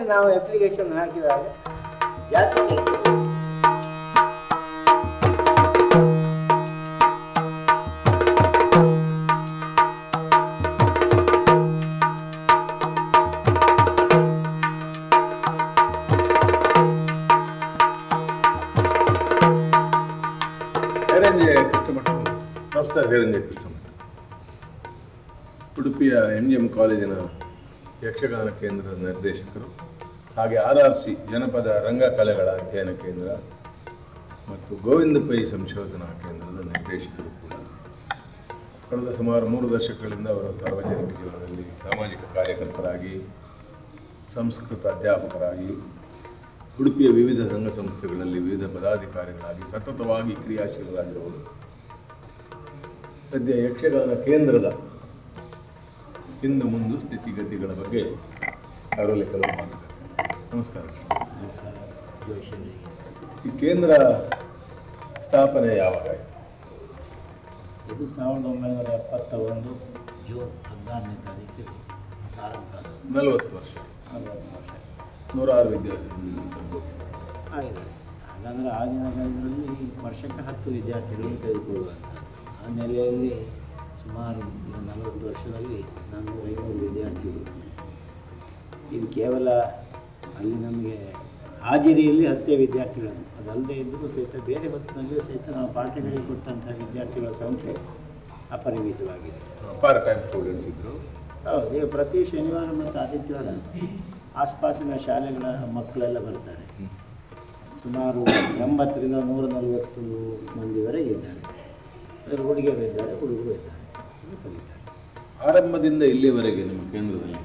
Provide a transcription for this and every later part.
ನಾವು ಅಪ್ಲಿಕೇಶನ್ ಹಾಕಿದಾಗ ಜಾತಿ ಧೈರ್ಯಂಜಯ ಕೃಷ್ಣಮಠ ಪ್ರೊಫೆಸರ್ ಧೈರ್ಯಂಜಯ ಕೃಷ್ಣಮಠ ಉಡುಪಿಯ ಎನ್ ಎಂ ಕಾಲೇಜಿನ ಯಕ್ಷಗಾನ ಕೇಂದ್ರದ ನಿರ್ದೇಶಕರು ಹಾಗೆ ಆರ್ ಆರ್ ಸಿ ಜನಪದ ರಂಗಕಲೆಗಳ ಅಧ್ಯಯನ ಕೇಂದ್ರ ಮತ್ತು ಗೋವಿಂದ ಪೈ ಸಂಶೋಧನಾ ಕೇಂದ್ರದ ನಿರ್ದೇಶಕರು ಕೂಡ ಕಳೆದ ಸುಮಾರು ಮೂರು ದಶಕಗಳಿಂದ ಅವರು ಸಾರ್ವಜನಿಕ ಜೀವನದಲ್ಲಿ ಸಾಮಾಜಿಕ ಕಾರ್ಯಕರ್ತರಾಗಿ ಸಂಸ್ಕೃತ ಅಧ್ಯಾಪಕರಾಗಿ ಉಡುಪಿಯ ವಿವಿಧ ಸಂಘ ಸಂಸ್ಥೆಗಳಲ್ಲಿ ವಿವಿಧ ಪದಾಧಿಕಾರಿಗಳಾಗಿ ಸತತವಾಗಿ ಕ್ರಿಯಾಶೀಲರಾಗಿರುವರು ಸದ್ಯ ಯಕ್ಷಗಾನ ಕೇಂದ್ರದ ಹಿಂದು ಮುಂದು ಸ್ಥಿತಿಗತಿಗಳ ಬಗ್ಗೆ ಅವರಲ್ಲಿ ಕೆಲವು ಮಾತುಕತೆ ನಮಸ್ಕಾರ ಈ ಕೇಂದ್ರ ಸ್ಥಾಪನೆ ಯಾವಾಗ ಆಯಿತು ಇದು ಸಾವಿರದ ಒಂಬೈನೂರ ಎಪ್ಪತ್ತ ಒಂದು ಜೂನ್ ಹದಿನಾರನೇ ತಾರೀಕು ಆರಂಭ ನಲವತ್ತು ವರ್ಷ ನಲವತ್ತು ವರ್ಷ ನೂರಾರು ವಿದ್ಯಾರ್ಥಿಗಳು ಆಗಿದ್ದಾರೆ ಹಾಗಂದ್ರೆ ಆಗಿನ ಕಾಲದಲ್ಲಿ ವರ್ಷಕ್ಕೆ ಹತ್ತು ವಿದ್ಯಾರ್ಥಿಗಳನ್ನು ತೆಗೆದುಕೊಳ್ಳುವಂಥದ್ದು ಆ ನೆಲೆಯಲ್ಲಿ ಸುಮಾರು ನಲವತ್ತು ವರ್ಷದಲ್ಲಿ ನಾನ್ನೂರ ಐನೂರು ವಿದ್ಯಾರ್ಥಿಗಳು ಇದು ಕೇವಲ ಅಲ್ಲಿ ನಮಗೆ ಹಾಜಿರಿಯಲ್ಲಿ ಹತ್ತೇ ವಿದ್ಯಾರ್ಥಿಗಳು ಅದಲ್ಲದೆ ಇದ್ದರೂ ಸಹಿತ ಬೇರೆ ಹೊತ್ತಿನಲ್ಲಿಯೂ ಸಹಿತ ನಾವು ಪಾಠಗಳಿಗೆ ಕೊಟ್ಟಂಥ ವಿದ್ಯಾರ್ಥಿಗಳ ಸಂಖ್ಯೆ ಅಪರಿಮಿತವಾಗಿದೆ ಪಾರ್ಟ್ ಟೈಮ್ ಸ್ಟೂಡೆಂಟ್ಸ್ ಇದ್ದರು ಹೌದು ಈಗ ಪ್ರತಿ ಶನಿವಾರ ಮತ್ತು ಆದಿತ್ಯವಾರ ಆಸ್ಪಾಸಿನ ಶಾಲೆಗಳ ಮಕ್ಕಳೆಲ್ಲ ಬರ್ತಾರೆ ಸುಮಾರು ಎಂಬತ್ತರಿಂದ ನೂರ ನಲವತ್ತು ಮಂದಿವರೆಗೆ ಇದ್ದಾರೆ ಅದರಲ್ಲಿ ಹುಡುಗಿಯರು ಇದ್ದಾರೆ ಹುಡುಗರು ಇದ್ದಾರೆ ಇದು ಕಲಿತಾರೆ ಆರಂಭದಿಂದ ಇಲ್ಲಿಯವರೆಗೆ ನಿಮ್ಮ ಕೇಂದ್ರದಲ್ಲಿ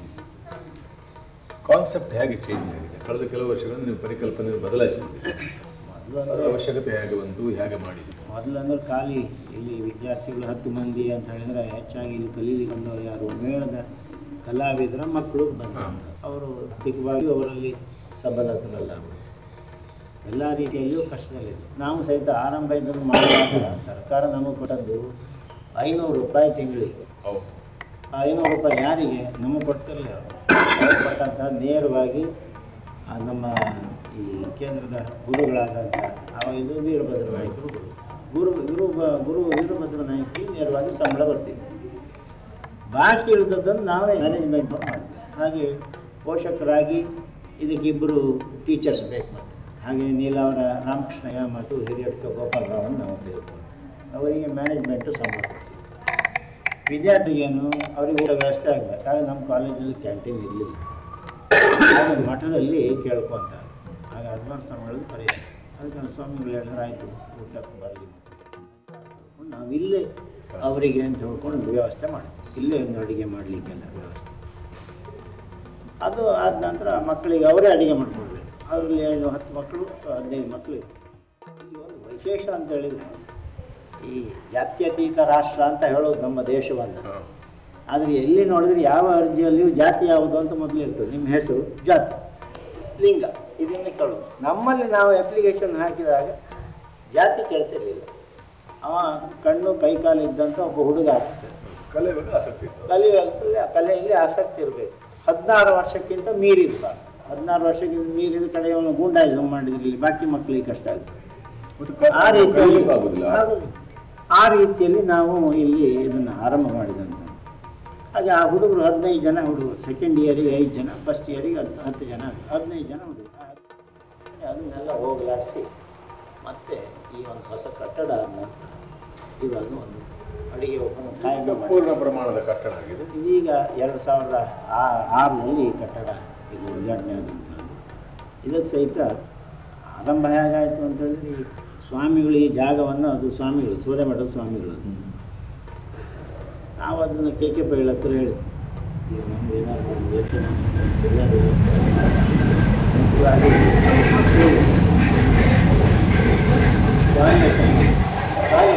ಕಾನ್ಸೆಪ್ಟ್ ಹೇಗೆ ಚೇಂಜ್ ಆಗಿದೆ ಕಳೆದ ಕೆಲವು ವರ್ಷಗಳಲ್ಲಿ ನೀವು ಪರಿಕಲ್ಪನೆ ಬದಲಾಯಿಸಿದ್ದೀರಿ ಮೊದಲು ಅದರ ಅಂದರೆ ಅವಶ್ಯಕತೆ ಹೇಗೆ ಬಂತು ಹೇಗೆ ಮಾಡಿದ್ದೀರಿ ಮೊದಲು ಅಂದ್ರೆ ಖಾಲಿ ಇಲ್ಲಿ ವಿದ್ಯಾರ್ಥಿಗಳು ಹತ್ತು ಮಂದಿ ಅಂತ ಹೇಳಿದರೆ ಹೆಚ್ಚಾಗಿ ಇಲ್ಲಿ ಕಲೀಲಿಕ್ಕೆ ಬಂದವರು ಯಾರು ಮೇಳದ ಕಲಾವಿದರ ಮಕ್ಕಳು ಬಂದರು ಅವರು ಆರ್ಥಿಕವಾಗಿ ಅವರಲ್ಲಿ ಸಬಲತರಲ್ಲ ಅವರು ಎಲ್ಲ ರೀತಿಯಲ್ಲಿಯೂ ಕಷ್ಟದಲ್ಲಿದೆ ನಾವು ಸಹಿತ ಆರಂಭ ಇದನ್ನು ಮಾಡುವಾಗ ಸರ್ಕಾರ ನಮಗೆ ಕೊಟ್ಟದ್ದು ಐನೂರು ರೂಪಾಯಿ ತಿಂಗಳಿಗೆ ಹೌದು ಆ ಐನೂರು ರೂಪಾಯಿ ಯಾರಿಗೆ ನಮಗೆ ಕೊಡ್ತಿರಲಿಲ್ಲ ಅವ್ರು ಕೊಟ್ಟಂಥ ನೇರವಾಗಿ ಆ ನಮ್ಮ ಈ ಕೇಂದ್ರದ ಗುರುಗಳಾದಂಥ ಅವ ಇದು ವೀರಭದ್ರ ನಾಯಕರು ಗುರು ಗುರು ಗುರು ಗುರು ವೀರಭದ್ರ ನಾಯಕರಿಗೆ ನೇರವಾಗಿ ಸಂಬಳ ಬರ್ತಿದೆ ಬಾಕಿ ಇಳಿದದ್ದನ್ನು ನಾವೇ ಮ್ಯಾನೇಜ್ಮೆಂಟ್ ಮಾಡ್ತೀವಿ ಹಾಗೆ ಪೋಷಕರಾಗಿ ಇದಕ್ಕಿಬ್ಬರು ಟೀಚರ್ಸ್ ಬೇಕು ಮತ್ತೆ ಹಾಗೆ ನೀಲಾವರ ರಾಮಕೃಷ್ಣಯ್ಯ ಮತ್ತು ಹಿರಿಯಡ್ಕ ಗೋಪಾಲರಾವನ್ ನಾವು ತೆಗೆದುಕೊಂಡು ಅವರಿಗೆ ಮ್ಯಾನೇಜ್ಮೆಂಟು ಸಂಬಳ ಕೊಡ್ತೀವಿ ವಿದ್ಯಾರ್ಥಿಗೇನು ಅವರಿಗೆ ಊಟ ವ್ಯವಸ್ಥೆ ಆಗಬೇಕು ಆಗ ನಮ್ಮ ಕಾಲೇಜಲ್ಲಿ ಕ್ಯಾಂಟೀನ್ ಇರಲಿಲ್ಲ ಆಗ ಮಠದಲ್ಲಿ ಕೇಳ್ಕೊಂತ ಆಗ ಹದಿನಾರು ಸ್ವಾಮಿಗಳು ಪರಿಹಾರ ಅದಕ್ಕೆ ಸ್ವಾಮಿಗಳು ಹೇಳಿದ್ರೆ ಆಯಿತು ಊಟಕ್ಕೆ ಬರಲಿ ನಾವು ಇಲ್ಲೇ ಅವರಿಗೆ ಅಂತ ಹೇಳ್ಕೊಂಡು ವ್ಯವಸ್ಥೆ ಮಾಡ್ತೀವಿ ಇಲ್ಲೇ ಒಂದು ಅಡುಗೆ ಮಾಡಲಿಕ್ಕೆಲ್ಲ ವ್ಯವಸ್ಥೆ ಅದು ಆದ ನಂತರ ಮಕ್ಕಳಿಗೆ ಅವರೇ ಅಡುಗೆ ಮಾಡ್ಕೊಳ್ಬೇಕು ಅದರಲ್ಲಿ ಏನು ಹತ್ತು ಮಕ್ಕಳು ಅಥವಾ ಹದಿನೈದು ಮಕ್ಕಳು ಇತ್ತು. ಇಲ್ಲಿ ಒಂದು ವಿಶೇಷ ಅಂತ ಹೇಳಿದರೆ ಈ ಜಾತ್ಯತೀತ ರಾಷ್ಟ್ರ ಅಂತ ಹೇಳೋದು ನಮ್ಮ ದೇಶವನ್ನು ಆದರೆ ಎಲ್ಲಿ ನೋಡಿದ್ರೆ ಯಾವ ಅರ್ಜಿಯಲ್ಲಿಯೂ ಜಾತಿ ಯಾವುದು ಅಂತ ಮೊದಲು ಇರ್ತದೆ ನಿಮ್ಮ ಹೆಸರು ಜಾತಿ ಲಿಂಗ ಇದನ್ನೇ ಕೇಳೋದು ನಮ್ಮಲ್ಲಿ ನಾವು ಅಪ್ಲಿಕೇಶನ್ ಹಾಕಿದಾಗ ಜಾತಿ ಕೇಳ್ತಿರ್ಲಿಲ್ಲ ಅವ ಕಣ್ಣು ಕೈಕಾಲು ಇದ್ದಂಥ ಒಬ್ಬ ಹುಡುಗ ಆತ ಸರ್ ಕಲೆ ಬಗ್ಗೆ ಆಸಕ್ತಿ ಇತ್ತು ಕಲಿಯುವಲ್ಲಿ ಕಲೆಯಲ್ಲಿ ಆಸಕ್ತಿ ಇರಬೇಕು ಹದಿನಾರು ವರ್ಷಕ್ಕಿಂತ ಮೀರಿರ್ಬಾರ್ದು ಹದಿನಾರು ವರ್ಷಕ್ಕಿಂತ ಮೀರಿದ ಕಡೆ ಅವನು ಗೂಂಡಾಯಿಸಮ್ ಮಾಡಿದ್ರೆ ಇಲ್ಲಿ ಬಾಕಿ ಮಕ್ಕಳಿಗೆ ಕಷ್ಟ ಆಗುತ್ತೆ ಮತ್ತು ಕ- ಆ ರೀತಿಯಲ್ಲಿ ಕಲಿಲಿಕ್ಕೂ ಆಗುದಿಲ್ಲ ಆಗುದಿಲ್ಲ. ಆ ರೀತಿಯಲ್ಲಿ ನಾವು ಇಲ್ಲಿ ಇದನ್ನು ಆರಂಭ ಮಾಡಿದಂಥ ಹಾಗೆ ಆ ಹುಡುಗರು ಹದಿನೈದು ಜನ ಹುಡುಗರು ಸೆಕೆಂಡ್ ಇಯರಿಗೆ ಐದು ಜನ ಫಸ್ಟ್ ಇಯರಿಗೆ ಹತ್ತು ಹತ್ತು ಜನ ಹದಿನೈದು ಜನ ಹುಡುಗರು ಆ ಹತ್ತು- ಅದನ್ನೆಲ್ಲ ಹೋಗಲಾಡಿಸಿ ಮತ್ತೆ ಈ ಒಂದು ಹೊಸ ಕಟ್ಟಡ ಆದ ನಂತರ ಇವಾಗ ಒಂದು ಅಡಿಗೆ ಒಬ್ಬನು ಕಾಯಕ ಮಾಡಿ ಪೂರ್ಣ ಪ್ರಮಾಣದ ಕಟ್ಟಡ ಆಗಿದೆ ಇದೀಗ ಎರಡು ಸಾವಿರದ ಆ- ಆರರಲ್ಲಿ ಈ ಕಟ್ಟಡ ಇದು ಉದ್ಘಾಟನೆ ಆದಂಥದ್ದು ಇದಕ್ಕೆ ಸಹಿತ ಆರಂಭ ಹೇಗಾಯಿತು ಅಂತ ಹೇಳಿದ್ರೆ ಈ ಸ್ವಾಮಿಗಳು ಈ ಜಾಗವನ್ನು ಅದು ಸ್ವಾಮಿಗಳು ಸೂರ್ಯಮಠದ ಸ್ವಾಮಿಗಳು ಅದು. ನಾವು ಅದನ್ನು ಕೆ ಕೆ ಪೈಗಳ ಹತ್ರ ಹೇಳಿದ್ವಿ ಈಗ ನಮ್ಗೆ ಏನಾದ್ರು ಒಂದು ಯೋಚನೆ ಮಾಡಿ ಸರಿಯಾದ ವ್ಯವಸ್ಥೆ ಮುಖ್ಯವಾಗಿ ನಮ್ಮ ಮಕ್ಕಳಿಗೆ ಬಾವಿ ಕಟ್ಟಿ- ಬಾವಿ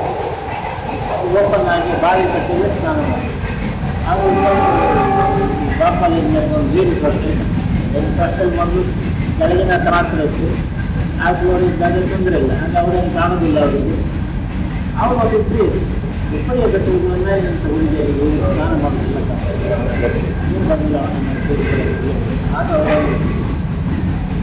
ಓಪನ್ ಆಗಿ ಬಾವಿ ಕಟ್ಟಿದ್ರೆ ಸ್ನಾನ ಮಾಡಿ ಹಾಗೂ ಇನ್ನೊಂದು ಬಾಪಲ್ಲಿ ಒಂದು ಲೇಡೀಸ್ ಹಾಸ್ಟೆಲ್ ಲೇಡೀಸ್ ಹಾಸ್ಟೆಲ್ ಮೊದಲು ಕೆಳಗಿನ ಮಾತ್ರ ಇತ್ತು ಆ ಫ್ಲೋರ್ ಇದ್ದಾಗ ತೊಂದರೆ ಇಲ್ಲ ಹಾಗೆ ಅವರೇನು ಕಾಣೋದಿಲ್ಲ ಅವರಿಗೆ ಅವರು ಅದು ಫ್ರೀ ಉಪಯೋಗ ಕಟ್ಟುವುದನ್ನ ಇಂಥ ಹುಡುಗಿಯರಿಗೆ ಸ್ನಾನ ಮಾಡೋದಿಲ್ಲ ನೀರು ಬರಲಿಲ್ಲ ಅವನನ್ನು ಕೂಡಿಕೊಳ್ಳೋದಿಲ್ಲ. ಆಗ ಅವರು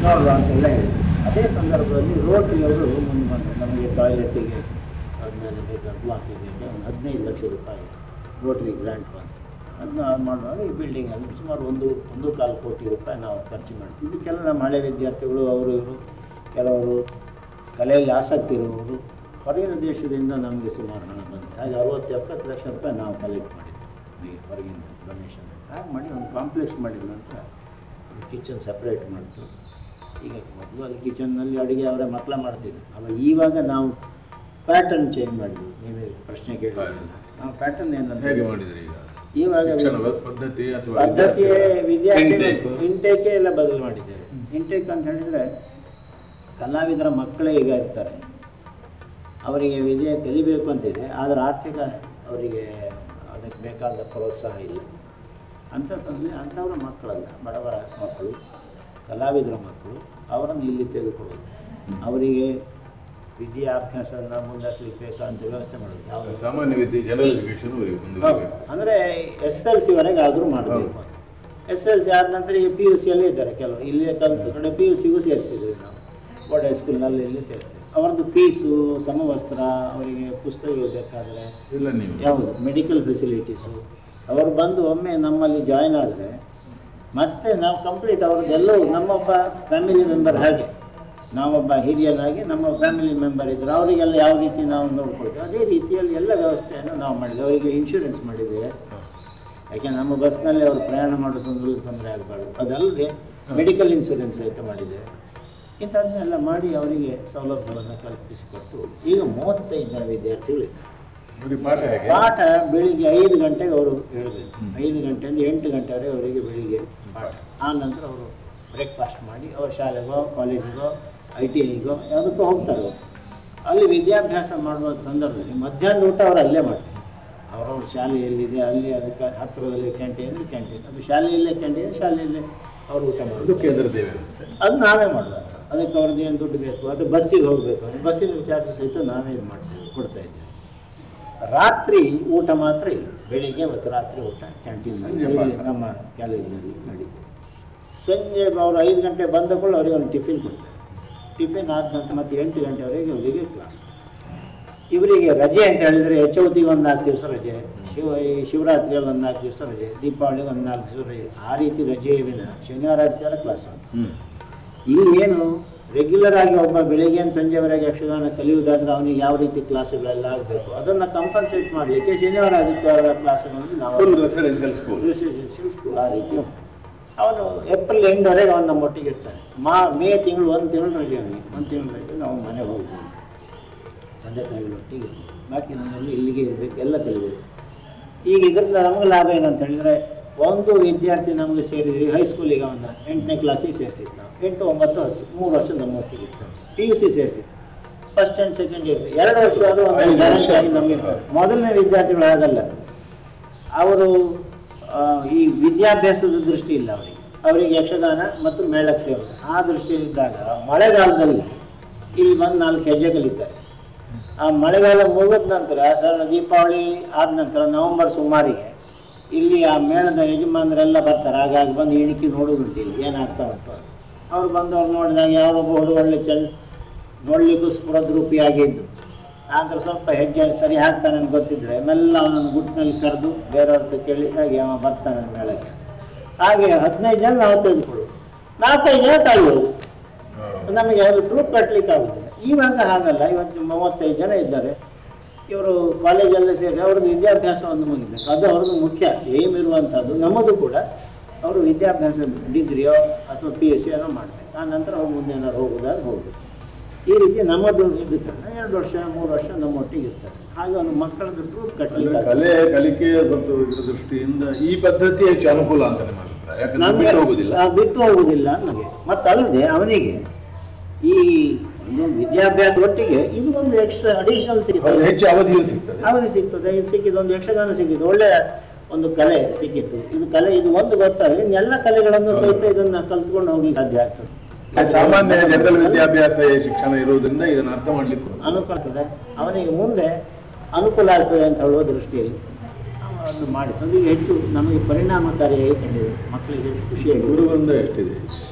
ನೋಡುವ ಅಂತೆಲ್ಲ ಹೇಳಿದ್ರು ಅದೇ ಸಂದರ್ಭದಲ್ಲಿ ರೋಟರಿಯವರು ಮುಂದೆ ಬಂದರು ನಮಗೆ ಟಾಯ್ಲೆಟಿಗೆ ಆದಮೇಲೆ ಬೇಕಾದ ಬ್ಲಾಕಿಗೆ ಒಂದು ಹದಿನೈದು ಲಕ್ಷ ರೂಪಾಯಿ ರೋಟರಿ ಗ್ರ್ಯಾಂಟ್ ಬಂತು ಅದನ್ನ ಮಾಡುವಾಗ ಈ ಬಿಲ್ಡಿಂಗಲ್ಲಿ ಸುಮಾರು ಒಂದು ಒಂದು ಕಾಲು ಕೋಟಿ ರೂಪಾಯಿ ನಾವು ಖರ್ಚು ಮಾಡ್ತೀವಿ ಇದಕ್ಕೆಲ್ಲ ನಮ್ಮ ಹಳೆ ವಿದ್ಯಾರ್ಥಿಗಳು ಅವರು ಇವರು ಕೆಲವರು ಕಲೆಯಲ್ಲಿ ಆಸಕ್ತಿ ಇರುವವರು ಹೊರಗಿನ ದೇಶದಿಂದ ನಮಗೆ ಸುಮಾರು ಹಣ ಬಂತು ಹಾಗೆ ಅರವತ್ತು ಎಪ್ಪತ್ತು ಲಕ್ಷ ರೂಪಾಯಿ ನಾವು ಕಲೆಕ್ಟ್ ಮಾಡಿದ್ವಿ ಈ ಹೊರಗಿನ ಡೊನೇಷನ್ ಹಾಗೆ ಮಾಡಿ ಒಂದು ಕಾಂಪ್ಲೆಕ್ಸ್ ಮಾಡಿದ ನಂತರ ಕಿಚನ್ ಸಪ್ರೇಟ್ ಮಾಡ್ತು ಈಗ ಮೊದಲು ಅಲ್ಲಿ ಕಿಚನ್ನಲ್ಲಿ ಅಡುಗೆ ಅವರೇ ಮಕ್ಕಳ ಮಾಡ್ತಿದ್ರು ಆಮೇಲೆ ಇವಾಗ ನಾವು ಪ್ಯಾಟರ್ನ್ ಚೇಂಜ್ ಮಾಡಿದ್ವಿ ನೀವೇ ಪ್ರಶ್ನೆ ಕೇಳಿದ್ರಲ್ಲ ನಾವು ಪ್ಯಾಟರ್ನ್ ಏನಂತ ಹೇಗೆ ಮಾಡಿದ್ರಿ ಈಗ ಇವಾಗ ಶಿಕ್ಷಣ ಪದ್ಧತಿ ಅಥವಾ ಪದ್ಧತಿಯೇ ವಿದ್ಯಾರ್ಥಿ Intake. ಇಂಟೇಕೆ ಎಲ್ಲ ಬದಲು ಮಾಡಿದ್ದೇವೆ ಇಂಟೇಕ್ ಅಂತ ಹೇಳಿದರೆ ಕಲಾವಿದರ ಮಕ್ಕಳೇ ಈಗ ಇರ್ತಾರೆ ಅವರಿಗೆ ವಿದ್ಯೆ ಕಲಿಬೇಕು ಅಂತಿದೆ ಆದರೆ ಆರ್ಥಿಕ ಅವರಿಗೆ ಅದಕ್ಕೆ ಬೇಕಾದ ಪ್ರೋತ್ಸಾಹ ಇಲ್ಲ ಅಂಥ ಸಂದರ್ಭ ಅಂಥವ್ರ ಮಕ್ಕಳಲ್ಲ ಬಡವರ ಮಕ್ಕಳು ಕಲಾವಿದರ ಮಕ್ಕಳು ಅವರನ್ನು ಇಲ್ಲಿ ತೆಗೆದುಕೊಳ್ಳೋದು ಅವರಿಗೆ ವಿದ್ಯಾಭ್ಯಾಸನ ಮುಂದಾಕ್ಲಿಕ್ಕೆ ಬೇಕಂತ ವ್ಯವಸ್ಥೆ ಮಾಡೋದು ಯಾವುದು ಸಾಮಾನ್ಯ ವಿದ್ಯೆ ಜನರಲ್ ಎಜುಕೇಶನ್ ಮುಂದುವರಿಬೇಕು ಅಂದರೆ ಎಸ್ ಎಲ್ ಸಿ ವರೆಗೆ ಆದರೂ ಮಾಡಬೇಕು ಎಸ್ ಎಲ್ ಸಿ ಆದ ನಂತರ ಈಗ ಪಿ ಯು ಸಿಯಲ್ಲೇ ಇದ್ದಾರೆ ಕೆಲವರು ಇಲ್ಲೇ ಕಲಿತು ಕಡೆ ಪಿ ಯು ಸಿಗೂ ಸೇರಿಸಿದ್ವಿ ನಾವು ಬೋರ್ಡ್ ಹೈಸ್ಕೂಲ್ನಲ್ಲಿ ಇಲ್ಲಿ ಸೇರಿಸ್ತೀವಿ ಅವ್ರದ್ದು ಫೀಸು ಸಮವಸ್ತ್ರ ಅವರಿಗೆ ಪುಸ್ತಕಗಳು ಬೇಕಾದರೆ ಇಲ್ಲ ನೀವು ಯಾವುದು ಮೆಡಿಕಲ್ ಫೆಸಿಲಿಟೀಸು ಅವರು ಬಂದು ಒಮ್ಮೆ ನಮ್ಮಲ್ಲಿ ಜಾಯ್ನ್ ಆದರೆ ಮತ್ತೆ ನಾವು ಕಂಪ್ಲೀಟ್ ಅವ್ರದ್ದೆಲ್ಲವೂ ನಮ್ಮೊಬ್ಬ ಫ್ಯಾಮಿಲಿ ಮೆಂಬರ್ ಹಾಗೆ ನಾವೊಬ್ಬ ಹಿರಿಯನಾಗಿ ನಮ್ಮ ಫ್ಯಾಮಿಲಿ ಮೆಂಬರ್ ಇದ್ದರು ಅವರಿಗೆಲ್ಲ ಯಾವ ರೀತಿ ನಾವು ನೋಡ್ಕೊಳ್ತೀವಿ ಅದೇ ರೀತಿಯಲ್ಲಿ ಎಲ್ಲ ವ್ಯವಸ್ಥೆಯನ್ನು ನಾವು ಮಾಡಿದ್ವಿ ಅವರಿಗೆ ಇನ್ಶೂರೆನ್ಸ್ ಮಾಡಿದ್ದೇವೆ ಯಾಕೆ ನಮ್ಮ ಬಸ್ನಲ್ಲಿ ಅವರು ಪ್ರಯಾಣ ಮಾಡೋ ಸಂದರ್ಭದಲ್ಲಿ ತೊಂದರೆ ಆಗಬಾರ್ದು ಅದಲ್ಲದೆ ಮೆಡಿಕಲ್ ಇನ್ಶೂರೆನ್ಸ್ ಸಹಿತ ಮಾಡಿದ್ದೇವೆ ಇಂಥದ್ದನ್ನೆಲ್ಲ ಮಾಡಿ ಅವರಿಗೆ ಸೌಲಭ್ಯವನ್ನು ಕಲ್ಪಿಸಿಕೊಟ್ಟು ಈಗ ಮೂವತ್ತೈದು ಜನ ವಿದ್ಯಾರ್ಥಿಗಳಿದ್ದಾರೆ ಬರೀ ಪಾಠ ಹೇಗೆ ಪಾಠ ಬೆಳಿಗ್ಗೆ ಐದು ಗಂಟೆಗೆ ಅವರು ಹೇಳಬೇಕು ಹ್ಮ್. ಐದು ಗಂಟೆಯಿಂದ ಎಂಟು ಗಂಟೆವರೆಗೆ ಅವರಿಗೆ ಬೆಳಿಗ್ಗೆ ಪಾಠ ಆ ನಂತರ ಅವರು ಬ್ರೇಕ್ಫಾಸ್ಟ್ ಮಾಡಿ ಅವ್ರ ಶಾಲೆಗೋ ಕಾಲೇಜಿಗೋ ಐ ಟಿ ಐಗೋ ಯಾವುದಕ್ಕೂ ಹೋಗ್ತಾರೆ ಅವ್ರು. ಅಲ್ಲಿ ವಿದ್ಯಾಭ್ಯಾಸ ಮಾಡುವ ಸಂದರ್ಭದಲ್ಲಿ ಮಧ್ಯಾಹ್ನದ ಊಟ ಅವರು ಅಲ್ಲೇ ಮಾಡ್ತಾರೆ ಅವರವ್ರ ಶಾಲೆ ಎಲ್ಲಿದೆ ಅಲ್ಲಿ ಅದಕ್ಕೆ ಹತ್ತಿರದಲ್ಲಿ ಕ್ಯಾಂಟೀನ್ ಕ್ಯಾಂಟೀನ್ ಅದು ಶಾಲೆಯಲ್ಲೇ ಕ್ಯಾಂಟೀನ್ ಶಾಲೆಯಲ್ಲೇ ಅವರು ಊಟ ಅದು ಮಾಡೋದು ಕೇಂದ್ರದೇ ವ್ಯವಸ್ಥೆ ಅದು ನಾವೇ ಮಾಡೋದು ಅದಕ್ಕೆ ಅವ್ರದ್ದು ಏನು ದುಡ್ಡು ಬೇಕು ಅದು ಬಸ್ಸಿಗೆ ಹೋಗಬೇಕು ಬಸ್ಸಿನ ಚಾರ್ಜ್ ಸಹಿತ ನಾವೇ ಇದು ಮಾಡ್ತೇವೆ ಕೊಡ್ತಾ ಇದ್ದೇವೆ ರಾತ್ರಿ ಊಟ ಮಾತ್ರ ಇಲ್ಲ ಬೆಳಿಗ್ಗೆ ಮತ್ತು ರಾತ್ರಿ ಊಟ ಕ್ಯಾಂಟೀನ್ ಸಂಜೆ ಪಾಠ. ನಮ್ಮ ಕಾಲೇಜಿನಲ್ಲಿ ನಡೀತದೆ ಸಂಜೆ ಅವರು ಐದು ಗಂಟೆ ಬಂದ ಕೂಡ ಅವರಿಗೆ ಒಂದು ಟಿಫಿನ್ ಕೊಡ್ತಾರೆ ಟಿಫಿನ್ ಆದ ನಂತರ ಮತ್ತೆ ಎಂಟು ಗಂಟೆವರೆಗೆ ಅವರಿಗೆ ಕ್ಲಾಸ್ ಇವರಿಗೆ ರಜೆ ಅಂತ ಹೇಳಿದರೆ ಚೌತಿಗೆ ಒಂದು ನಾಲ್ಕು ದಿವಸ ರಜೆ ಶಿವ ಈ ಶಿವರಾತ್ರಿಯಲ್ಲಿ ಒಂದು ನಾಲ್ಕು ದಿವಸ ರಜೆ ದೀಪಾವಳಿಗೆ ಒಂದು ನಾಲ್ಕು ದಿವಸ ರಜೆ ಆ ರೀತಿ ರಜೆ ವಿನ ಶನಿವಾರ ಆದಿತ್ಯವಾರ ಕ್ಲಾಸ್ ಹ್ಮ್ ಇಲ್ಲಿ ಏನು ರೆಗ್ಯುಲರ್ ಆಗಿ ಒಬ್ಬ ಬೆಳಿಗ್ಗೆ ಸಂಜೆವರೆಗೆ ಯಕ್ಷಗಾನ ಕಲಿಯುವುದಾದ್ರೆ ಅವನಿಗೆ ಯಾವ ರೀತಿ ಕ್ಲಾಸುಗಳೆಲ್ಲ ಆಗಬೇಕು ಅದನ್ನು ಕಂಪನ್ಸೇಟ್ ಮಾಡಲಿಕ್ಕೆ ಶನಿವಾರ ಆದಿತ್ಯವಾರ ಕ್ಲಾಸ್ಗಳನ್ನು ನಾವು full residential school residential school ಆ ರೀತಿ ಉಂಟು. ಅವನು ಏಪ್ರಿಲ್ ಎಂಡ್ವರೆಗೆ ಅವನು ನಮ್ಮೊಟ್ಟಿಗೆ ಇರ್ತಾನೆ ಮಾ ಮೇ ತಿಂಗಳು ಒಂದು ತಿಂಗಳು ರಜೆ ಅವನಿಗೆ ಒಂದು ತಿಂಗಳು ರಜೆ ನಾವು ಮನೆಗೆ ಹೋಗ್ಬೋದು ತಂದೆ ತಾಯಿಗಳೊಟ್ಟಿಗೆ ಇರ್ಬೋದು. ಬಾಕಿ ನಮ್ಮಲ್ಲಿ ಇಲ್ಲಿಗೆ ಇರಬೇಕು ಎಲ್ಲ ಕಲಿಬೇಕು ಈಗ ಇದರಿಂದ ನಮಗೆ ಲಾಭ ಏನಂತ ಹೇಳಿದರೆ ಒಂದು ವಿದ್ಯಾರ್ಥಿ ನಮಗೆ ಸೇರಿದ್ವಿ ಹೈಸ್ಕೂಲಿಗೆ ಅವನ್ನ ಎಂಟನೇ ಕ್ಲಾಸಿಗೆ ಸೇರಿಸಿದ್ದು ನಾವು ಎಂಟು ಒಂಬತ್ತು ಹತ್ತು ಮೂರು ವರ್ಷ ನಮ್ಮ ಒಟ್ಟಿಗೆ ಇರ್ತಾರೆ ಪಿ ಯು ಸಿ ಸೇರಿಸಿದ್ದು ಫಸ್ಟ್ ಆ್ಯಂಡ್ ಸೆಕೆಂಡ್ ಇಯರ್ ಎರಡು ವರ್ಷ ಆದರೂ ಒಂದು ಐದು ವರ್ಷ. ಗ್ಯಾರಂಟಿ ಆಗಿ ನಮಗೆ ಮೊದಲನೇ ವಿದ್ಯಾರ್ಥಿಗಳು ಹಾಗಲ್ಲ ಅವರು ಆ, ಈ ವಿದ್ಯಾಭ್ಯಾಸದ ದೃಷ್ಟಿ ಇಲ್ಲ ಅವರಿಗೆ ಅವರಿಗೆ ಯಕ್ಷಗಾನ ಮತ್ತು ಮೇಳಕ್ಕೆ ಸೇರೋದು ಆ ದೃಷ್ಟಿಯಿದ್ದಾಗ ಮಳೆಗಾಲದಲ್ಲಿ ಇಲ್ಲಿ ಬಂದು ನಾಲ್ಕು ಹೆಜ್ಜೆ ಕಲಿತಾರೆ ಆ ಮಳೆಗಾಲ ಮುಗಿದ ನಂತರ ಸರಳ ದೀಪಾವಳಿ ಆದ ನಂತರ ನವೆಂಬರ್ ಸುಮಾರಿಗೆ ಇಲ್ಲಿ ಆ ಮೇಳದ ಯಜಮಾನರೆಲ್ಲ ಬರ್ತಾರೆ ಹಾಗಾಗಿ ಬಂದು ಇಣಿಕೆ ನೋಡೋದುಂಟು ಇಲ್ಲಿ ಏನಾಗ್ತಾ ಉಂಟು ಅಂತ. ಅವ್ರು ಬಂದು ಅವ್ರು ನೋಡಿದಾಗ ಯಾರೊಬ್ಬ ಹುಡುಗ ಒಳ್ಳೆ ಚೆಲ್ ನೋಡಲಿಕ್ಕೂ ಸ್ಫುರದ್ರೂಪಿಯಾಗಿದ್ದು ಆದ್ರೆ ಸ್ವಲ್ಪ ಹೆಜ್ಜೆ ಸರಿ ಹಾಕ್ತಾನೆ ಅಂತ ಗೊತ್ತಿದ್ರೆ ಮೆಲ್ಲ ಅವನನ್ನು ಗುಟ್ಟಿನಲ್ಲಿ ಕರೆದು ಬೇರೆಯವ್ರದ್ದು ಕೇಳಿ ಹಾಗೆ ಅವ ಬರ್ತಾನೆ ಮೇಳಕ್ಕೆ ಹಾಗೆ ಹದಿನೈದು ಜನ ನಾವು ತೆಗೆದುಕೊಳ್ಳೋದು ನಾಲ್ಕೈದು ಜನ ತಾಳೋದು ನಮಗೆ ಅವರು ಟ್ರೂಪ್ ಕಟ್ಟಲಿಕ್ಕೆ ಆಗುದಿಲ್ಲ ಇವಾಗ ಹಾಗಲ್ಲ ಇವತ್ತು ಮೂವತ್ತೈದು ಜನ ಇದ್ದಾರೆ ಇವರು ಕಾಲೇಜಲ್ಲೇ ಸೇರಿ ಅವ್ರದ್ದು ವಿದ್ಯಾಭ್ಯಾಸ ಒಂದು ಮುಗಿಬೇಕು ಅದು ಅವ್ರದ್ದು ಮುಖ್ಯ ಏಮ್ ಇರುವಂಥದ್ದು ನಮ್ಮದು ಕೂಡ ಅವರು ವಿದ್ಯಾಭ್ಯಾಸ ಡಿಗ್ರಿಯೋ ಅಥವಾ ಪಿ ಎಸ್ ಸಿ ಏನೋ ಮಾಡಬೇಕು ಆ ನಂತರ ಅವ್ರು ಮುಂದೆ ಏನಾದ್ರು ಹೋಗೋದಾದ್ರೆ ಹೋಗ್ಬೇಕು ಈ ರೀತಿ ನಮ್ಮದು ಇದ್ದಕ್ಕೆ ಎರಡು ವರ್ಷ ಮೂರು ವರ್ಷ ನಮ್ಮೊಟ್ಟಿಗೆ ಇರ್ತಾರೆ ಹಾಗೆ ಒಂದು ಮಕ್ಕಳದ್ದು ಟ್ರೂಪ್ ಅಂದ್ರೆ ಕಟ್ಟಲಿಕ್ಕೆ ಕಲೆ ಕಲಿಕೆ ಮತ್ತು ಇದ್ರ ದೃಷ್ಟಿಯಿಂದ ಈ ಪದ್ಧತಿ ಹೆಚ್ಚು ಅನುಕೂಲ ಅಂತ ನಿಮ್ಮ ಅಭಿಪ್ರಾಯ ಯಾಕಂದ್ರೆ ನಮ್ಗೆ ಬಿಟ್ಟು ಹೋಗುದಿಲ್ಲ ಆ, ಬಿಟ್ಟು ಹೋಗುದಿಲ್ಲ ನಮಗೆ ಮತ್ತಲ್ಲದೆ ಅವನಿಗೆ ಈ ಒಂದು ವಿದ್ಯಾಭ್ಯಾಸ ಒಟ್ಟಿಗೆ ಇದು ಒಂದು ಎಕ್ಸ್ಟ್ರಾ ಅಡಿಷನಲ್ ಹೌದು, ಸಿಗ್ತದೆ ಹೆಚ್ಚು ಅವಧಿಯು ಸಿಗ್ತದೆ ಅವಧಿ ಸಿಗ್ತದೆ ಇದು ಸಿಕ್ಕಿದ್ದು ಒಂದು ಯಕ್ಷಗಾನ ಸಿಕ್ಕಿದ್ದು ಒಳ್ಳೆ ಒಂದು ಕಲೆ ಸಿಕ್ಕಿತ್ತು ಇದು ಕಲೆ ಇದು ಒಂದು ಗೊತ್ತಾದ್ರೆ ಎಲ್ಲ ಕಲೆಗಳನ್ನು ಸಹಿತ ಇದನ್ನ ಕಲ್ತ್ಕೊಂಡು ಹೋಗ್ಲಿಕ್ಕೆ ಸಾಧ್ಯ ಆಗ್ತದೆ ಸಾಮಾನ್ಯ ಜನರಲ್ ವಿದ್ಯಾಭ್ಯಾಸ ಶಿಕ್ಷಣ ಇರುವುದರಿಂದ ಇದನ್ನು ಅರ್ಥ ಮಾಡ್ಲಿಕ್ಕೆ ಬರುತ್ತೆ. ಅನುಕೂಲ ಆಗ್ತದೆ ಅವನಿಗೆ ಮುಂದೆ ಅನುಕೂಲ ಆಗ್ತದೆ ಅಂತ ಹೇಳುವ ದೃಷ್ಟಿಯಲ್ಲಿ ನಾವು ಅದನ್ನು ಮಾಡಿ ಅದು ಈಗ ಹೆಚ್ಚು ನಮಗೆ ಪರಿಣಾಮಕಾರಿಯಾಗಿ ಕಂಡಿದೆ ಮಕ್ಕಳಿಗೆ ಹೆಚ್ಚು ಖುಷಿಯಾಗಿ ಗುರುವೃಂದ ಎಷ್ಟಿದೆ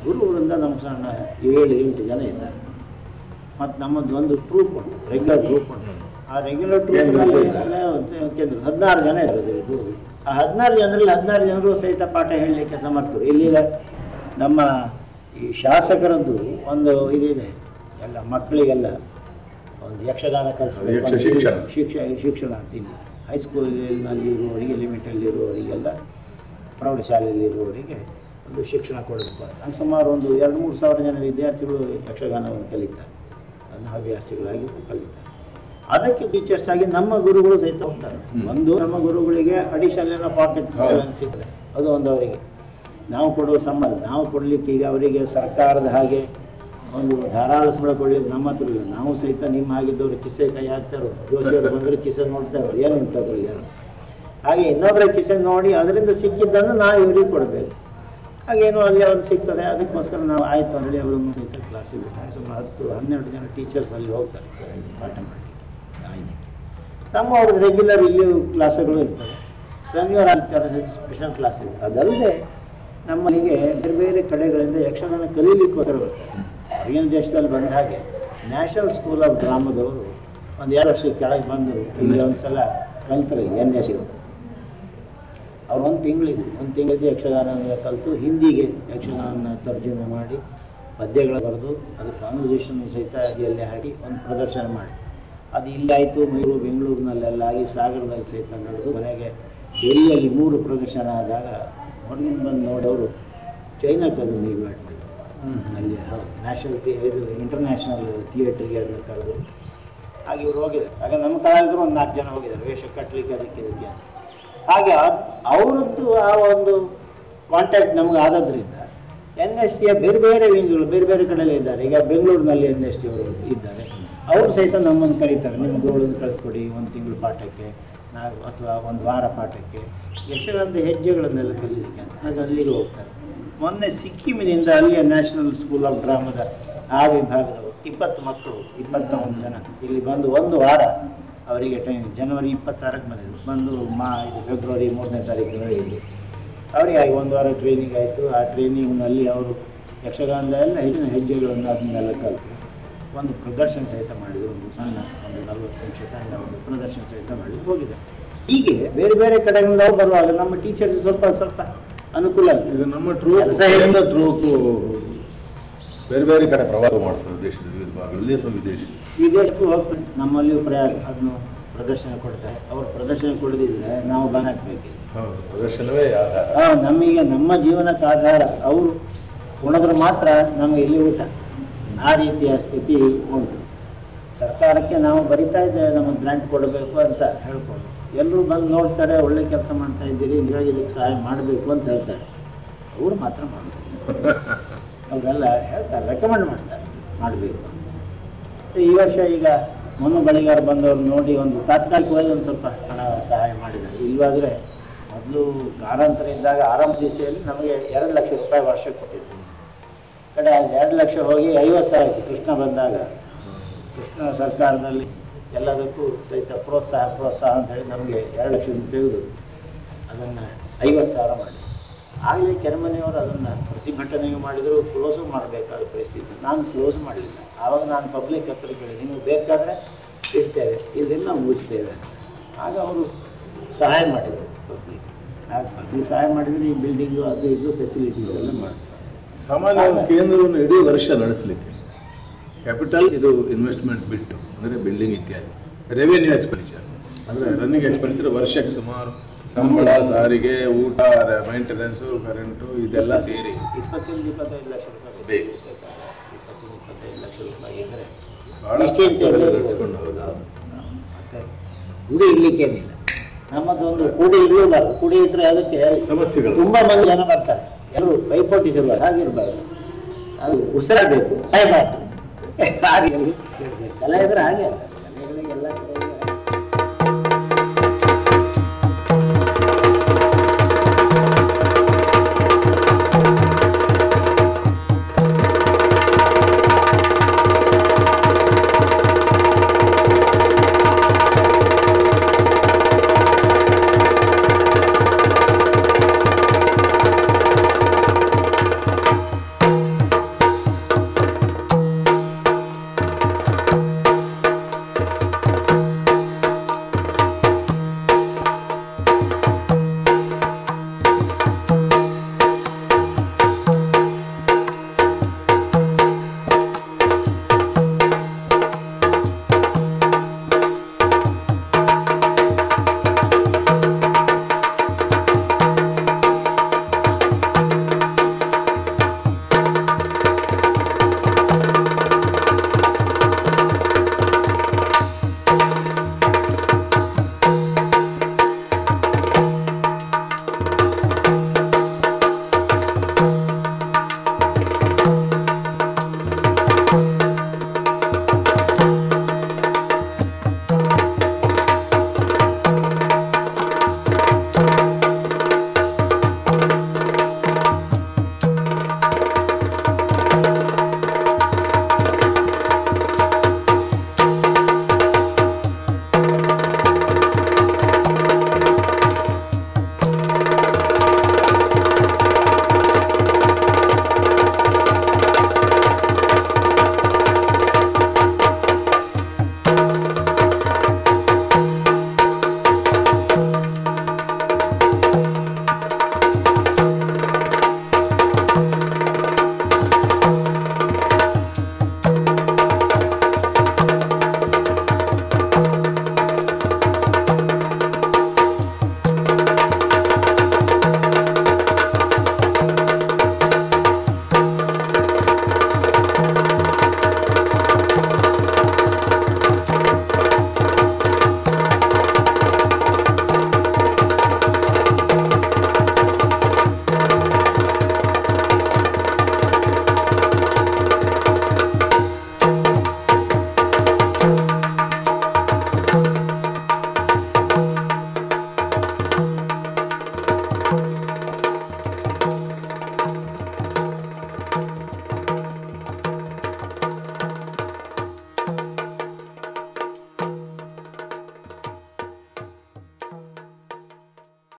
ಗುರುವರಿಂದ ನಮ್ಮ ಸಣ್ಣ ಏಳು ಎಂಟು ಜನ ಇದ್ದಾರೆ ಮತ್ತು ನಮ್ಮದು ಒಂದು ಟ್ರೂಪ್ ಉಂಟು ರೆಗ್ಯುಲರ್ ಗ್ರೂಪ್ ಉಂಟು ಆ ರೆಗ್ಯುಲರ್ ಟ್ರೂಪ್ನಲ್ಲಿ ಕೇಂದ್ರ ಹದಿನಾರು ಜನ ಇರೋದು ಗುರು ಆ ಹದಿನಾರು ಜನರಲ್ಲಿ ಹದಿನಾರು ಜನರು ಸಹಿತ ಪಾಠ ಹೇಳಲಿಕ್ಕೆ ಸಮರ್ಥರು ಇಲ್ಲಿಗ ನಮ್ಮ ಈ ಶಾಸಕರದ್ದು ಒಂದು ಇದಿದೆ ಎಲ್ಲ ಮಕ್ಕಳಿಗೆಲ್ಲ ಒಂದು ಯಕ್ಷಗಾನ ಕಲಿಸ್ಬೇಕು ಯಕ್ಷ ಶಿಕ್ಷಣ. ಶಿಕ್ಷ ಶಿಕ್ಷಣ ಅಂತ ಇಲ್ಲಿ ಹೈಸ್ಕೂಲಿನಲ್ಲಿ ಇರುವವರಿಗೆ ಲಿಮಿಟಲ್ಲಿ ಇರುವವರಿಗೆಲ್ಲ ಪ್ರೌಢಶಾಲೆಯಲ್ಲಿ ಇರುವವರಿಗೆ ಒಂದು ಶಿಕ್ಷಣ ಕೊಡಬೇಕು ಅಂತ ಸುಮಾರು ಒಂದು ಎರಡು ಮೂರು ಸಾವಿರ ಜನ ವಿದ್ಯಾರ್ಥಿಗಳು ಯಕ್ಷಗಾನವನ್ನು ಕಲಿತಾರೆ ಅದನ್ನು ಹವ್ಯಾಸಿಗಳಾಗಿ ಕಲಿತಾರೆ ಅದಕ್ಕೆ ಟೀಚರ್ಸ್ ಆಗಿ ನಮ್ಮ ಗುರುಗಳು ಸಹಿತ ಹೋಗ್ತಾರೆ ಹ್ಮ್. ಒಂದು ನಮ್ಮ ಗುರುಗಳಿಗೆ ಅಡಿಷನಲ್ ಪಾಕೆಟ್ ಹೌದು. ಸಿಗ್ತದೆ ಅದು ಒಂದು ಅವರಿಗೆ ನಾವು ಕೊಡುವ ಸಂಬಳ ನಾವು ಕೊಡಲಿಕ್ಕೆ ಈಗ ಅವರಿಗೆ ಸರ್ಕಾರದ ಹಾಗೆ ಒಂದು ಧಾರಾಳ ಸಂಬಳ ಕೊಡಲಿಕ್ಕೆ ನಮ್ಮ ಹತ್ರ ಇಲ್ಲ ನಾವು ಸಹಿತ ನಿಮ್ಮ ಆಗಿದ್ದವರು ಕಿಸೆ ಕೈ ಹಾಕ್ತಾರೋ ಜೋಶಿಯವರು ಬಂದರೆ ಕಿಸೆ ನೋಡ್ತಾರೆ ಏನು ಉಂಟು ಅದ್ರಲ್ಲಿ ಏನು ಹಾಗೆ ಇನ್ನೊಬ್ಬರ ಕಿಸೆ ನೋಡಿ ಅದರಿಂದ ಸಿಕ್ಕಿದ್ದನ್ನು ನಾವು ಇವರಿಗೆ ಕೊಡಬೇಕು ಹಾಗೇನೋ ಅಲ್ಲಿ ಅವ್ರಿಗೆ ಸಿಗ್ತದೆ ಅದಕ್ಕೋಸ್ಕರ ನಾವು ಆಯಿತು ಅಂದರೆ ಅವರನ್ನು ಸಹಿತ ಕ್ಲಾಸಿಗೆ ಬಿಟ್ಟಾಗ ಸುಮಾರು ಹತ್ತು ಹನ್ನೆರಡು ಜನ ಟೀಚರ್ಸ್ ಅಲ್ಲಿ ಹೋಗ್ತಾರೆ ಪಾಠ ಮಾಡಲಿಕ್ಕೆ ಆಯ್ತು ನಮ್ಮ ಅವ್ರದ್ದು ರೆಗ್ಯುಲರ್ ಇಲ್ಲಿ ಕ್ಲಾಸ್ಗಳು ಇರ್ತವೆ ಶನಿವಾರ ಆದಿತ್ಯವಾರ ಸ್ಪೆಷಲ್ ಕ್ಲಾಸ್ ಇದೆ ಅದಲ್ಲದೆ ನಮ್ಮಲ್ಲಿಗೆ ಬೇರೆ ಬೇರೆ ಕಡೆಗಳಿಂದ ಯಕ್ಷಗಾನ ಕಲೀಲಿಕ್ಕೋಸ್ಕರ ಬರ್ತಾರೆ ಹೊರಗಿನ ದೇಶದಲ್ಲಿ ಬಂದ ಹಾಗೆ ನ್ಯಾಷನಲ್ ಸ್ಕೂಲ್ ಆಫ್ ಡ್ರಾಮಾದವರು ಒಂದು ಎರಡು ವರ್ಷದ ಕೆಳಗೆ ಬಂದು ಇಲ್ಲಿ ಒಂದು ಸಲ ಕಲ್ತರು ಎನ್ ಎಸ್ ಅವ್ರು ಒಂದು ತಿಂಗಳಿಗೆ ಒಂದು ತಿಂಗಳಿಗೆ ಯಕ್ಷಗಾನ ಕಲಿತು ಹಿಂದಿಗೆ ಯಕ್ಷಗಾನ ತರ್ಜುಮೆ ಮಾಡಿ ಪದ್ಯಗಳು ಬರೆದು ಅದು ಕಾನ್ವರ್ಸೇಷನ್ ಸಹಿತ ಅಡಿಯಲ್ಲಿ ಹಾಕಿ ಒಂದು ಪ್ರದರ್ಶನ ಮಾಡಿ ಅದು ಇಲ್ಲಾಯಿತು ಮೈಸೂರು ಬೆಂಗಳೂರಿನಲ್ಲೆಲ್ಲ ಆಗಿ ಸಾಗರದಲ್ಲಿ ಸಹಿತ ನಡೆದು ಕೊನೆಗೆ ಡೆಲ್ಲಿಯಲ್ಲಿ ಮೂರು ಪ್ರದರ್ಶನ ಆದಾಗ ಹೊರಗಿಂದ ಬಂದು ನೋಡೋರು ಚೈನಾಕ್ಕೆ ಅದು ಇನ್ವೈಟ್ ಮಾಡಿದ್ರು ಅಲ್ಲಿ ನ್ಯಾಷನಲ್ ಥಿ ಇದು ಇಂಟರ್ನ್ಯಾಷನಲ್ ಥಿಯೇಟ್ರಿಗೆ ಅದನ್ನು ಕರೆದು ಹಾಗೆ ಇವ್ರು ಹೋಗಿದ್ದಾರೆ ಆಗ ನಮ್ಮ ಕಲಾವಿದರು ಒಂದು ನಾಲ್ಕು ಜನ ಹೋಗಿದ್ದಾರೆ ವೇಷ ಕಟ್ಟಲಿಕ್ಕೆ ಅದಕ್ಕೆ ಇದಕ್ಕೆ ಅಂತ. ಹಾಗೆ ಅದ್- ಅವರದ್ದು ಆ ಒಂದು ಕಾಂಟ್ಯಾಕ್ಟ್ ನಮ್ಗೆ ಆದದ್ರಿಂದ ಎನ್ ಎಸ್ ಟಿಯ ಬೇರೆ ಬೇರೆ ವಿಂಗ್ಗಳು ಬೇರೆ ಬೇರೆ ಕಡೆಯಲ್ಲೇ ಇದ್ದಾರೆ ಈಗ ಬೆಂಗಳೂರಿನಲ್ಲಿ ಎನ್ ಎಸ್ ಟಿ ಅವರು ಇದ್ದಾರೆ ಅವರು ಸಹಿತ ನಮ್ಮನ್ನು ಕರೀತಾರೆ ನಿಮ್ಮ ಗೋಳನ್ನು ಕಳಿಸ್ಕೊಡಿ ಒಂದು ತಿಂಗಳು ಪಾಠಕ್ಕೆ ನಾವು ಅಥವಾ ಒಂದು ವಾರ ಪಾಠಕ್ಕೆ ಯಕ್ಷಗಾನದ ಹೆಜ್ಜೆಗಳನ್ನೆಲ್ಲ ಕಲೀಲಿಕ್ಕೆ ಅಂತ ಹಾಗೆ ಅಲ್ಲಿಗೆ ಹೋಗ್ತಾರೆ ಮೊನ್ನೆ ಸಿಕ್ಕಿಮಿನಿಂದ ಅಲ್ಲಿಯ ನ್ಯಾಷನಲ್ ಸ್ಕೂಲ್ ಆಫ್ ಡ್ರಾಮಾದ ಆ ವಿಭಾಗದವರು ಇಪ್ಪತ್ತು ಮಕ್ಕಳು ಇಪ್ಪತ್ತ ಒಂದು ಜನ ಇಲ್ಲಿ ಬಂದು ಒಂದು ವಾರ ಅವರಿಗೆ ಟ್ರೈನ್ ಜನವರಿ ಇಪ್ಪತ್ತಾರಕ್ಕೆ ಬಂದಿದ್ದು ಬಂದು ಮಾ ಇದು ಫೆಬ್ರವರಿ ಮೂರನೇ ತಾರೀಕು ನಡೆಯಿತು ಅವರಿಗೆ ಆಗಿ ಒಂದು ವಾರ ಟ್ರೈನಿಂಗ್ ಆಯಿತು ಆ ಟ್ರೈನಿಂಗ್ನಲ್ಲಿ ಅವರು ಯಕ್ಷಗಾನದ ಎಲ್ಲ ಹೆಚ್ಚಿನ ಹೆಜ್ಜೆಗಳನ್ನು ಅದನ್ನೆಲ್ಲ ಕಲಿತು ಒಂದು ಪ್ರದರ್ಶನ ಸಹಿತ ಮಾಡಿದರು ಒಂದು ಸಣ್ಣ ಒಂದು ನಲವತ್ತು ನಿಮಿಷ ಸಣ್ಣ ಒಂದು ಪ್ರದರ್ಶನ ಸಹಿತ ಮಾಡಿ ಹೋಗಿದೆ ಹೀಗೆ ಬೇರೆ ಬೇರೆ ಕಡೆಗಳಿಂದ ಅವ್ರು ಬರುವಾಗ ನಮ್ಮ ಟೀಚರ್ಸ್ ಸ್ವಲ್ಪ ಸ್ವಲ್ಪ ಅನುಕೂಲ ಆಗಿದೆ ಈಗ ನಮ್ಮ ಟ್ರೂಪ್ ಕೆಲಸ ಏನು? ಟ್ರೂಪ್ ಬೇರೆ ಬೇರೆ ಕಡೆ ಪ್ರವಾಸ ಮಾಡ್ತಾರೆ ದೇಶದ ವಿವಿಧ ಭಾಗಗಳಲ್ಲಿ ಅಥವಾ ವಿದೇಶಿ ವಿದೇಶಕ್ಕೂ ಹೋಗ್ತಾರೆ ನಮ್ಮಲ್ಲಿಯೂ ಪ್ರಯಾಣ ಅದನ್ನು ಪ್ರದರ್ಶನ ಕೊಡ್ತಾರೆ ಅವ್ರು ಪ್ರದರ್ಶನ ಕೊಡದಿದ್ರೆ ನಾವು ಬಾನ್ ಹಾಕ್ಬೇಕು ಹೌದು ಪ್ರದರ್ಶನವೇ ಆಧಾರ ಆ, ನಮಗೆ ನಮ್ಮ ಜೀವನಕ್ಕೆ ಆಧಾರ ಅವರು ಉಣಿದ್ರೆ ಮಾತ್ರ ನಮಗೆ ಇಲ್ಲಿ ಊಟ ಆ ರೀತಿಯ ಸ್ಥಿತಿ ಉಂಟು ಸರ್ಕಾರಕ್ಕೆ ನಾವು ಬರಿತಾ ಇದ್ದೇವೆ ನಮಗೆ ಗ್ರಾಂಟ್ ಕೊಡಬೇಕು ಅಂತ ಹೇಳ್ಕೊಂಡು ಎಲ್ಲರೂ ಬಂದು ನೋಡ್ತಾರೆ ಒಳ್ಳೆ ಕೆಲಸ ಮಾಡ್ತಾ ಇದ್ದೀರಿ ಹೀಗಾಗಿ ಇದಕ್ಕೆ ಸಹಾಯ ಮಾಡಬೇಕು ಅಂತ ಹೇಳ್ತಾರೆ ಅವರು ಮಾತ್ರ ಮಾಡಬೇಕು ಅವರೆಲ್ಲ ಹೇಳ್ತಾರೆ ರೆಕಮೆಂಡ್ ಮಾಡ್ತಾರೆ ಮಾಡಬೇಕು ಅಂತ ಈ ವರ್ಷ ಈಗ ಮೊನ್ನೆ ಬಳಿಗಾರ ಬಂದವರು ನೋಡಿ ಒಂದು ತಾತ್ಕಾಲಿಕವಾಗಿ ಒಂದು ಸ್ವಲ್ಪ ಹಣ ಸಹಾಯ ಮಾಡಿದ್ದಾರೆ ಇಲ್ವಾದರೆ ಮೊದಲು ಕಾರಂತರ ಇದ್ದಾಗ ಆರಂಭ ದಿಸೆಯಲ್ಲಿ ನಮಗೆ ಎರಡು ಲಕ್ಷ ರೂಪಾಯಿ ವರ್ಷ ಕೊಟ್ಟಿದ್ರು ಕಡೆ ಅದು ಎರಡು ಲಕ್ಷ ಹೋಗಿ ಐವತ್ತು ಸಾವಿರ ಆಯಿತು ಕೃಷ್ಣ ಬಂದಾಗ ಕೃಷ್ಣ ಸರ್ಕಾರದಲ್ಲಿ ಎಲ್ಲದಕ್ಕೂ ಸಹಿತ ಪ್ರೋತ್ಸಾಹ ಪ್ರೋತ್ಸಾಹ ಅಂತ ಹೇಳಿ ನಮಗೆ ಎರಡು ಲಕ್ಷ ತೆಗೆದು ಅದನ್ನು ಐವತ್ತು ಸಾವಿರ ಮಾಡಿ ಆಗಲೇ ಕೆರೆಮನೆಯವರು ಅದನ್ನು ಪ್ರತಿಭಟನೆಗೆ ಮಾಡಿದರು ಕ್ಲೋಸು ಮಾಡಬೇಕಾದ ಪರಿಸ್ಥಿತಿ ನಾನು ಕ್ಲೋಸ್ ಮಾಡಲಿಲ್ಲ ಆವಾಗ ನಾನು ಪಬ್ಲಿಕ್ ಹತ್ರ ಕೇಳಿದೆ ನೀವು ಬೇಕಾದರೆ ಇಡ್ತೇವೆ ಇಲ್ಲದಿಲ್ಲ ನಾವು ಮುಗಿಸ್ತೇವೆ ಆಗ ಅವರು ಸಹಾಯ ಮಾಡಿದರು ಪಬ್ಲಿಕ್ ಆಗ ಪಬ್ಲಿಕ್ ಸಹಾಯ ಮಾಡಿದರೆ ಈ ಬಿಲ್ಡಿಂಗು ಅದು ಇದು ಫೆಸಿಲಿಟೀಸ್ ಎಲ್ಲ ಮಾಡ್ತಾರೆ ಸಾಮಾನ್ಯ ಒಂದು ಕೇಂದ್ರವನ್ನು ಇಡೀ ವರ್ಷ ನಡೆಸಲಿಕ್ಕೆ ಕ್ಯಾಪಿಟಲ್ ಇದು ಇನ್ವೆಸ್ಟ್ಮೆಂಟ್ ಬಿಟ್ಟು ಅಂದರೆ ಬಿಲ್ಡಿಂಗ್ ಇತ್ಯಾದಿ ರೆವೆನ್ಯೂ ಎಕ್ಸ್ಪೆಂಡಿಚರ್ ಅಂದರೆ ರನ್ನಿಂಗ್ ಎಕ್ಸ್ಪೆಂಡಿಚರ್ ವರ್ಷಕ್ಕೆ ಸುಮಾರು ಸಂಬಳ ಸಾರಿಗೆ ಊಟ ಮೈಂಟೆನೆನ್ಸು ಕರೆಂಟು ಇದೆಲ್ಲ ಸೇರಿ ಇಪ್ಪತ್ತೊಂದು ಇಪ್ಪತ್ತೈದು ಲಕ್ಷ ರೂಪಾಯಿ ಬೇಕು. ಇಪ್ಪತ್ತೊಂದು ಇಪ್ಪತ್ತೈದು ಲಕ್ಷ ರೂಪಾಯಿ ಇದ್ದರೆ ಬಹಳಷ್ಟು ನಡೆಸ್ಕೊಂಡು ಹೋಗೋದು ಮತ್ತೆ ಗುಡಿ ಇಡ್ಲಿಕ್ಕೇನಿಲ್ಲ ನಮ್ಮದೊಂದು ಕುಡಿ ಇರಬಾರ್ದು ಕುಡಿ ಇದ್ರೆ ಅದಕ್ಕೆ ಸಮಸ್ಯೆಗಳು ತುಂಬಾ ಮಂದಿ ಜನ ಬರ್ತಾರೆ ಎಲ್ಲರೂ ಪೈಪೋಟಿ ಇರಬಾರ್ದು ಹಾಗಿರ್ಬಾರ್ದು ಅದು ಉಸಿರಾಗಬೇಕು ಸಾಯಬಾರ್ದು ಹಾಗೆ ಕಲೆ ಇದ್ರೆ ಹಾಗೆ ಅಲ್ಲ ಕಲೆಗಳಿಗೆಲ್ಲ ಕಡೆ